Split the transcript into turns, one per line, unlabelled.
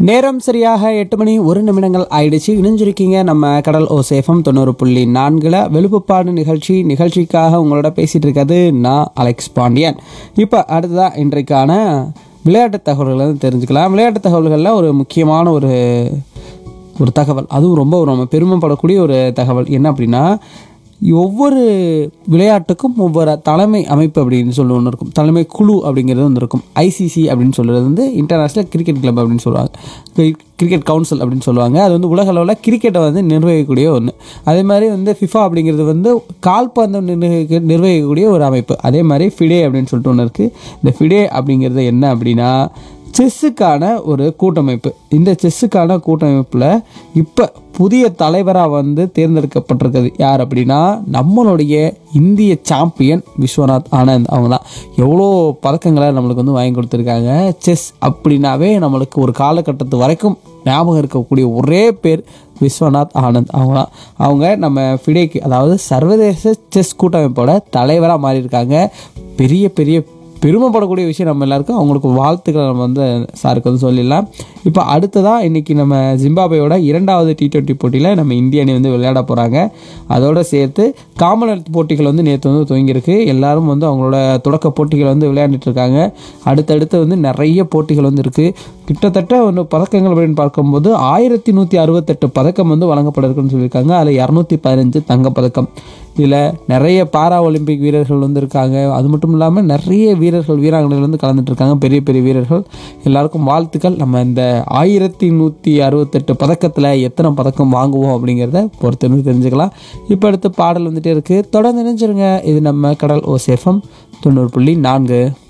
நேரம் சரியாக எட்டு மணி ஒரு நிமிடங்கள் ஆயிடுச்சு இணைஞ்சிருக்கீங்க நம்ம கடல் ஓசேஃபம் தொண்ணூறு புள்ளி நான்கில் வெளுப்புப்பாடு நிகழ்ச்சி நிகழ்ச்சிக்காக உங்களோட பேசிட்டு இருக்கிறது நான் அலெக்ஸ் பாண்டியன் இப்போ அடுத்ததாக இன்றைக்கான விளையாட்டு தகவல்களை வந்து தெரிஞ்சுக்கலாம் விளையாட்டு தகவல்களில் ஒரு முக்கியமான ஒரு ஒரு தகவல் அதுவும் ரொம்ப ஒரு நம்ம பெருமைப்படக்கூடிய ஒரு தகவல் என்ன அப்படின்னா ஒவ்வொரு விளையாட்டுக்கும் ஒவ்வொரு தலைமை அமைப்பு அப்படின்னு சொல்லி ஒன்று இருக்கும் தலைமை குழு அப்படிங்கிறது ஒன்று இருக்கும் ஐசிசி அப்படின்னு சொல்கிறது வந்து இன்டர்நேஷ்னல் கிரிக்கெட் கிளப் அப்படின்னு சொல்லுவாங்க கிரிக்கெட் கவுன்சில் அப்படின்னு சொல்லுவாங்க அது வந்து உலக அளவில் கிரிக்கெட்டை வந்து நிர்வகிக்கக்கூடிய ஒன்று அதே மாதிரி வந்து ஃபிஃபா அப்படிங்கிறது வந்து கால்பந்தம் நிர்வகிக்க நிர்வகிக்கக்கூடிய ஒரு அமைப்பு அதே மாதிரி ஃபிடே அப்படின்னு சொல்லிட்டு ஒன்று இருக்குது இந்த ஃபிடே அப்படிங்கிறது என்ன அப்படின்னா செஸ்ஸுக்கான ஒரு கூட்டமைப்பு இந்த செஸ்ஸுக்கான கூட்டமைப்பில் இப்போ புதிய தலைவராக வந்து தேர்ந்தெடுக்கப்பட்டிருக்கிறது யார் அப்படின்னா நம்மளுடைய இந்திய சாம்பியன் விஸ்வநாத் ஆனந்த் அவங்க தான் எவ்வளோ பதக்கங்களை நம்மளுக்கு வந்து வாங்கி கொடுத்துருக்காங்க செஸ் அப்படின்னாவே நம்மளுக்கு ஒரு காலகட்டத்து வரைக்கும் ஞாபகம் இருக்கக்கூடிய ஒரே பேர் விஸ்வநாத் ஆனந்த் அவங்க தான் அவங்க நம்ம ஃபிடேக்கு அதாவது சர்வதேச செஸ் கூட்டமைப்போட தலைவராக மாறியிருக்காங்க பெரிய பெரிய பெருமைப்படக்கூடிய விஷயம் நம்ம எல்லாருக்கும் அவங்களுக்கு வாழ்த்துக்களை நம்ம வந்து சாருக்கு வந்து சொல்லிடலாம் இப்போ அடுத்ததாக இன்றைக்கி நம்ம ஜிம்பாபேயோட இரண்டாவது டி டுவெண்ட்டி போட்டியில் நம்ம இந்திய அணி வந்து விளையாட போகிறாங்க அதோடு சேர்த்து காமன்வெல்த் போட்டிகள் வந்து நேற்று வந்து துவங்கியிருக்கு எல்லாரும் வந்து அவங்களோட தொடக்க போட்டிகளை வந்து விளையாண்டுட்டு இருக்காங்க அடுத்தடுத்து வந்து நிறைய போட்டிகள் வந்து இருக்குது கிட்டத்தட்ட ஒன்று பதக்கங்கள் அப்படின்னு பார்க்கும்போது ஆயிரத்தி நூற்றி அறுபத்தெட்டு பதக்கம் வந்து வழங்கப்பட இருக்குன்னு சொல்லியிருக்காங்க அதில் இரநூத்தி பதினஞ்சு தங்கப்பதக்கம் இதில் நிறைய பாரா ஒலிம்பிக் வீரர்கள் வந்து இருக்காங்க அது மட்டும் இல்லாமல் நிறைய வீரர்கள் வீராங்கனைகள் வந்து கலந்துட்டு இருக்காங்க பெரிய பெரிய வீரர்கள் எல்லாருக்கும் வாழ்த்துக்கள் நம்ம இந்த ஆயிரத்தி நூற்றி அறுபத்தெட்டு பதக்கத்தில் எத்தனை பதக்கம் வாங்குவோம் அப்படிங்கிறத பொறுத்து தெரிஞ்சுக்கலாம் இப்போ அடுத்து பாடல் வந்துட்டே இருக்குது தொடர்ந்து நினைச்சிருங்க இது நம்ம கடல் ஓசேஃபம் தொண்ணூறு புள்ளி நான்கு